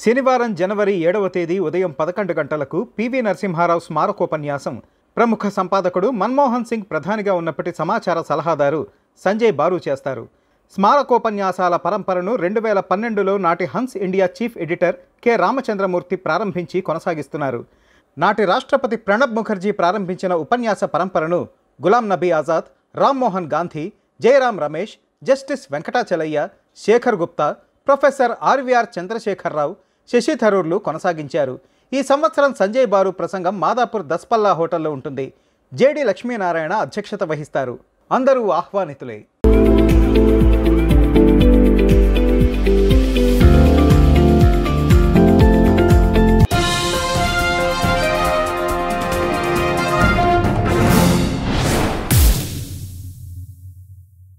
శనివారం జనవరి ఏడవ తేదీ ఉదయం పదకొండు గంటలకు పివి నరసింహారావు స్మారకోపన్యాసం ప్రముఖ సంపాదకుడు మన్మోహన్ సింగ్ ప్రధానిగా ఉన్నప్పటి సమాచార సలహాదారు సంజయ్ బారు చేస్తారు స్మారకోపన్యాసాల పరంపరను రెండు వేల పన్నెండులో నాటి Hans India chief editor K Ramachandramurthy ప్రారంభించి కొనసాగిస్తున్నారు నాటి రాష్ట్రపతి ప్రణబ్ ముఖర్జీ ప్రారంభించిన ఉపన్యాస పరంపరను Ghulam Nabi Azad Rammohan Gandhi Jairam Ramesh justice Venkatachaliah Shekhar Gupta professor RVR Chandrasekhara Rao Shashi థరూర్లు కొనసాగించారు ఈ సంవత్సరం సంజయ్ బారు ప్రసంగం మాదాపూర్ దస్పల్లా హోటల్లో ఉంటుంది జేడి లక్ష్మీనారాయణ అధ్యక్షత వహిస్తారు అందరూ ఆహ్వానితులే